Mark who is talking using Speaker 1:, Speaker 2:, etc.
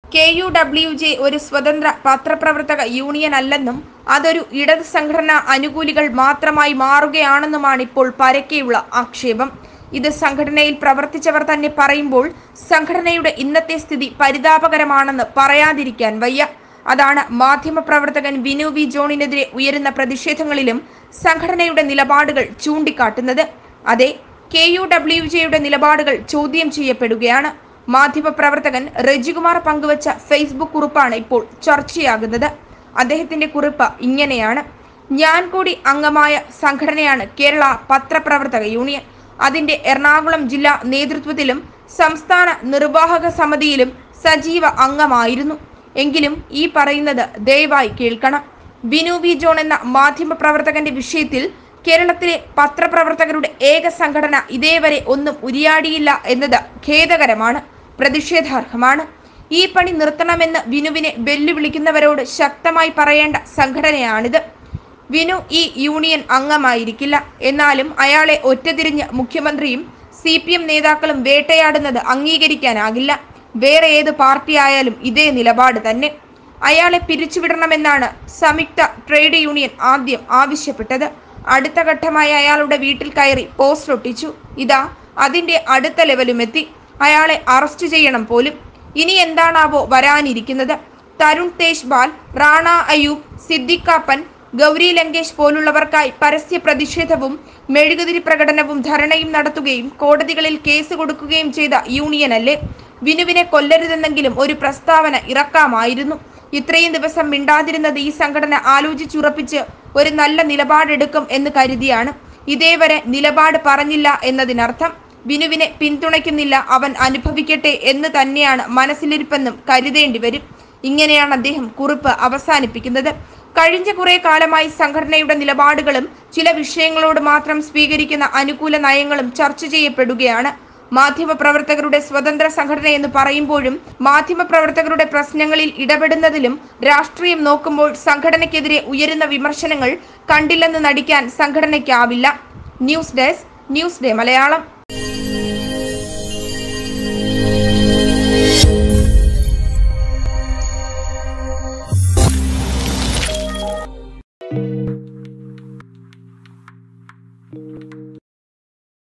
Speaker 1: K U W J ഒരു സ്വതന്ത്ര പത്രപ്രവർത്തക യൂണിയൻ അല്ലെന്നും അതൊരു ഇടത് സംഘടനാ അനുകൂലികൾ മാത്രമായി മാറുകയാണെന്നുമാണ് ഇപ്പോൾ പരക്കെയുള്ള ആക്ഷേപം ഇത് സംഘടനയിൽ പ്രവർത്തിച്ചവർ തന്നെ പറയുമ്പോൾ സംഘടനയുടെ ഇന്നത്തെ സ്ഥിതി പരിതാപകരമാണെന്ന് പറയാതിരിക്കാൻ വയ്യ അതാണ് മാധ്യമപ്രവർത്തകൻ വിനു വി ജോണിനെതിരെ ഉയരുന്ന പ്രതിഷേധങ്ങളിലും സംഘടനയുടെ നിലപാടുകൾ ചൂണ്ടിക്കാട്ടുന്നത് അതെ കെ യു ഡബ്ല്യു ജെയുടെ നിലപാടുകൾ ചോദ്യം ചെയ്യപ്പെടുകയാണ് മാധ്യമപ്രവർത്തകൻ റജികുമാർ പങ്കുവച്ച ഫേസ്ബുക്ക് കുറിപ്പാണ് ഇപ്പോൾ ചർച്ചയാകുന്നത് അദ്ദേഹത്തിന്റെ കുറിപ്പ് ഇങ്ങനെയാണ് ഞാൻ കൂടി അംഗമായ സംഘടനയാണ് കേരള പത്രപ്രവർത്തക യൂണിയൻ അതിന്റെ എറണാകുളം ജില്ലാ നേതൃത്വത്തിലും സംസ്ഥാന നിർവാഹക സമിതിയിലും സജീവ അംഗമായിരുന്നു എങ്കിലും ഈ പറയുന്നത് ദയവായി കേൾക്കണം ബിനു വി ജോൺ എന്ന മാധ്യമ പ്രവർത്തകന്റെ വിഷയത്തിൽ കേരളത്തിലെ പത്രപ്രവർത്തകരുടെ ഏക സംഘടന ഇതേവരെ ഒന്നും ഉരിയാടിയില്ല എന്നത് ഖേദകരമാണ് പ്രതിഷേധാർഹമാണ് ഈ പണി നിർത്തണമെന്ന് വിനുവിനെ വെല്ലുവിളിക്കുന്നവരോട് ശക്തമായി പറയേണ്ട സംഘടനയാണിത് വിനു ഈ യൂണിയൻ അംഗമായിരിക്കില്ല എന്നാലും അയാളെ ഒറ്റതിരിഞ്ഞ് മുഖ്യമന്ത്രിയും സി പി എം നേതാക്കളും വേട്ടയാടുന്നത് അംഗീകരിക്കാനാകില്ല വേറെ ഏത് പാർട്ടി ആയാലും ഇതേ നിലപാട് തന്നെ അയാളെ പിരിച്ചുവിടണമെന്നാണ് സംയുക്ത ട്രേഡ് യൂണിയൻ ആദ്യം ആവശ്യപ്പെട്ടത് അടുത്ത ഘട്ടമായി അയാളുടെ വീട്ടിൽ കയറി പോസ്റ്റ് ഒട്ടിച്ചു ഇതാ അതിന്റെ അടുത്ത ലെവലുമെത്തി അയാളെ അറസ്റ്റ് ചെയ്യണം പോലും ഇനി എന്താണാവോ വരാനിരിക്കുന്നത് തരുൺ തേജ്പാൽ റാണ അയൂബ് സിദ്ദിഖാപ്പൻ ഗൗരി ലങ്കേഷ് പോലുള്ളവർക്കായി പരസ്യ പ്രതിഷേധവും മെഴുകുതിരി പ്രകടനവും ധരണയും നടത്തുകയും കോടതികളിൽ കേസ് കൊടുക്കുകയും ചെയ്ത യൂണിയനല്ലേ വിനുവിനെ കൊല്ലരുതെന്നെങ്കിലും ഒരു പ്രസ്താവന ഇറക്കാമായിരുന്നു ഇത്രയും ദിവസം മിണ്ടാതിരുന്നത് ഈ സംഘടന ആലോചിച്ചുറപ്പിച്ച് ഒരു നല്ല നിലപാടെടുക്കും എന്ന് കരുതിയാണ് ഇതേവരെ നിലപാട് പറഞ്ഞില്ല എന്നതിനർത്ഥം ബിനുവിനെ പിന്തുണയ്ക്കുന്നില്ല അവൻ അനുഭവിക്കട്ടെ എന്ന് തന്നെയാണ് മനസ്സിലിരിപ്പെന്നും കരുതേണ്ടി വരും ഇങ്ങനെയാണ് അദ്ദേഹം കുറിപ്പ് അവസാനിപ്പിക്കുന്നത് കഴിഞ്ഞ കുറെ കാലമായി സംഘടനയുടെ നിലപാടുകളും ചില വിഷയങ്ങളോട് മാത്രം സ്വീകരിക്കുന്ന അനുകൂല നയങ്ങളും ചർച്ച ചെയ്യപ്പെടുകയാണ് മാധ്യമപ്രവർത്തകരുടെ സ്വതന്ത്ര സംഘടന എന്ന് പറയുമ്പോഴും മാധ്യമപ്രവർത്തകരുടെ പ്രശ്നങ്ങളിൽ ഇടപെടുന്നതിലും രാഷ്ട്രീയം നോക്കുമ്പോൾ സംഘടനയ്ക്കെതിരെ ഉയരുന്ന വിമർശനങ്ങൾ കണ്ടില്ലെന്ന് നടിക്കാൻ സംഘടനയ്ക്കാവില്ല news desk news day Malayalam